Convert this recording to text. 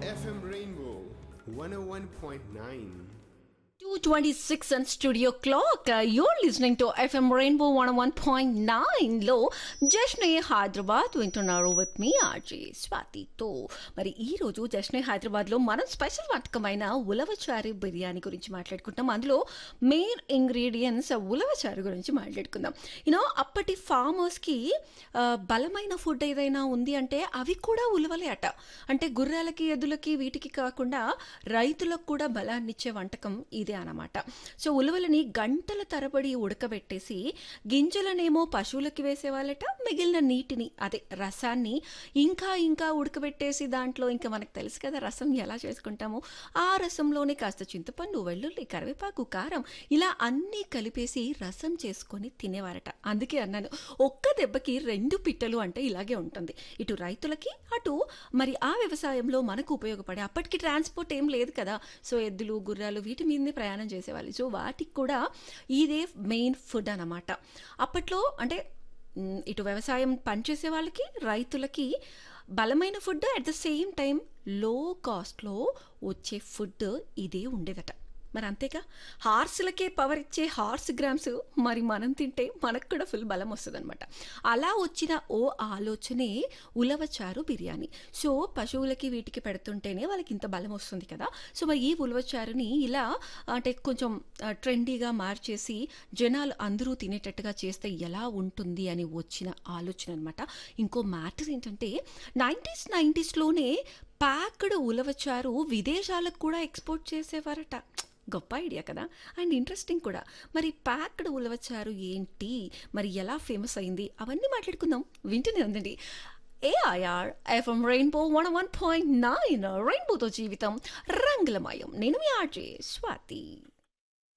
FM Rainbow 101.9. 226 and studio clock. Uh, you're listening to FM Rainbow 101.9 లో జష్నే హైదరాబాద్ వింటున్నారు with me RJ స్వాతితో మరి ఈ రోజు జష్నే హైదరాబాద్ లో మనం స్పెషల్ వంటకమైన ఉలవచారు బిర్యానీ గురించి మాట్లాడుకుంటాం అందులో మెయిన్ ఇంగ్రీడియంట్స్ ఉలవచారు గురించి మాట్లాడుకుందాం యూనో అప్పటి ఫార్మర్స్ కి ఆ, బలమైన ఫుడ్ ఏదైనా ఉంది అంటే అవి కూడా ఉలవలే అట అంటే గుర్రాలకి ఎద్దులకి వీటికి కాకుండా రైతులకు కూడా బలాన్ని ఇచ్చే వంటకం ఇదే అన్నమాట సో ఉలవలని గంటల తరబడి ఉడకబెట్టేసి గింజలనేమో పశువులకి వేసేవాళ్ళట మిగిలిన నీటిని అదే రసాన్ని ఇంకా ఇంకా ఉడకబెట్టేసి దాంట్లో ఇంకా మనకు తెలుసు కదా రసం ఎలా చేసుకుంటామో ఆ రసంలోనే కాస్త చింతపండు వెల్లుల్లి కరివేపాకు కారం ఇలా అన్నీ కలిపేసి రసం చేసుకొని తినేవారట అందుకే అన్నాను ఒక్క దెబ్బకి రెండు పిట్టలు అంటే ఇలాగే ఉంటుంది ఇటు రైతులకి అటు మరి ఆ వ్యవసాయంలో మనకు ఉపయోగపడే అప్పటికి ట్రాన్స్పోర్ట్ ఏం లేదు కదా సో ఎద్దులు గుర్రాలు వీటి మీదనే ప్రయాణం చేసేవాళ్ళు సో వాటికి కూడా ఇదే మెయిన్ ఫుడ్ అన్నమాట అప్పట్లో అంటే మ్, ఇటు వ్యవసాయం పనిచేసే వాళ్ళకి రైతులకి బలమైన food at the same time లో కాస్ట్లో వచ్చే ఫుడ్ ఇదే ఉండేదట మరి అంతేగా హార్స్లకే పవర్ ఇచ్చే హార్స్ గ్రామ్స్ మరి మనం తింటే మనకు కూడా ఫుల్ బలం వస్తుంది అనమాట అలా వచ్చిన ఓ ఆలోచనే ఉలవచారు బిర్యానీ సో పశువులకి వీటికి పెడుతుంటేనే వాళ్ళకి ఇంత బలం వస్తుంది కదా సో మరి ఈ ఉలవచారుని ఇలా అంటే కొంచెం ఆ, ట్రెండీగా మార్చేసి జనాలు అందరూ తినేటట్టుగా చేస్తే ఎలా ఉంటుంది అని వచ్చిన ఆలోచన అనమాట ఇంకో మ్యాటర్ ఏంటంటే నైంటీస్ నైంటీస్లోనే ప్యాక్డ్ ఉలవచారు విదేశాలకు కూడా ఎక్స్పోర్ట్ చేసేవారట గొప్ప ఐడియా కదా అండ్ ఇంట్రెస్టింగ్ కూడా మరి ప్యాక్డ్ ఉలవచారు ఏంటి మరి ఎలా ఫేమస్ అయింది అవన్నీ మాట్లాడుకుందాం వింటూనే ఉందండి AIR FM rainbow one one point nine రెయిన్బోతో జీవితం రంగులమయం నేను మీ ఆర్జే స్వాతి